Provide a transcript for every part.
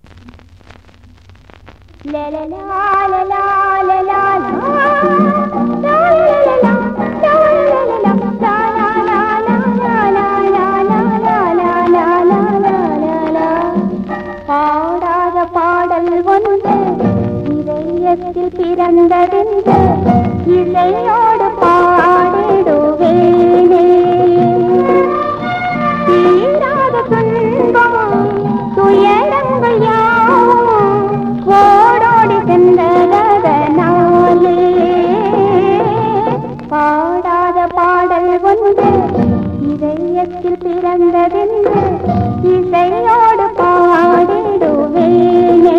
பாடாத பாடல் ஒன்று இதயத்தில் பிறந்ததென்று இசையோடு பாடிடுவேனே தீராத துன்பம் துயரங்கள் யாவும் ஓடோடி சென்றதனாலே பாடாத பாடல் ஒன்று இதயத்தில் பிறந்ததென்று இசையோடு பாடிடுவேனே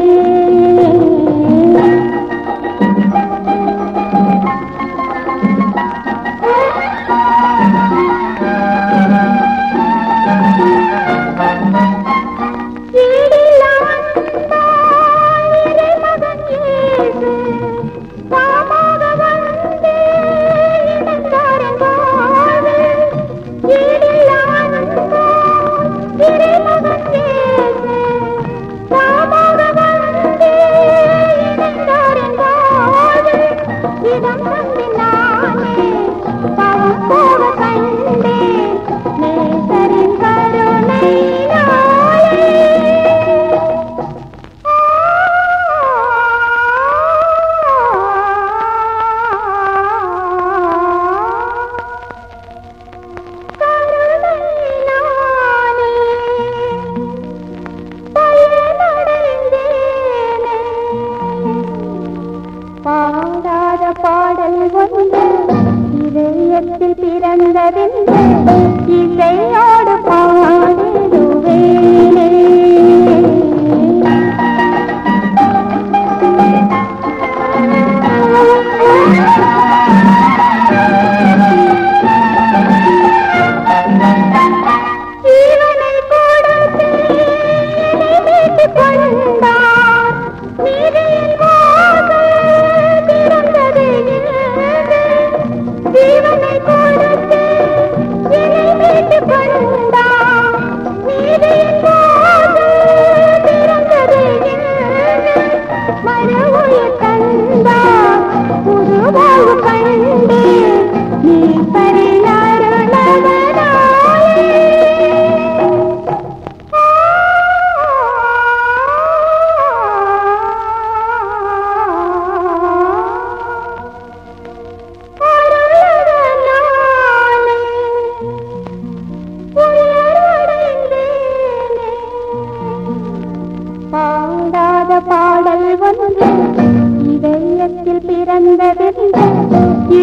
இடம் தந்து நானே தவம் போக கண்டேன் நேசரின் கருணை நாளே பாடாத பாடல் ஒன்று இதயத்தில் பிறந்ததென்று இசையோடு பாடிடுவேனே ஜீவனை கொடுத்து என்னை மீட்டுக் கொண்டார். நீதியின் வாசல் திறந்தது என்று. ஜீவனை கொடுத்து என்னை மீட்டுக் கொண்டார். நீதியின் வாசல் திறந்தது என்று. மறு உயிர் தந்தார். புது வாழ்வு கண்டேன். நீ பரிணருளவனாயே. பாடாத பாடல் ஒன்று இதயத்தில் பிறந்ததென்று